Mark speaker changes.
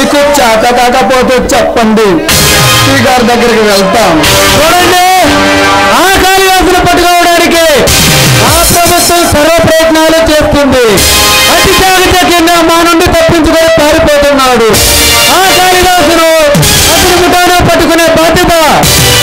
Speaker 1: మీకు చేత కాకపోతే చెప్పండి ఎస్పీ గారి దగ్గరికి వెళ్తాం
Speaker 2: చూడండి ఆ కాళిదాసును పట్టుకోవడానికి ఆ ప్రభుత్వం సర్వ ప్రయత్నాలు చేస్తుంది అతి చాకచక్యంగా మా నుండి తప్పించుకొని పారిపోతున్నాడు ఆ కాళిదాసును అతని ముఠాను పట్టుకునే బాధ్యత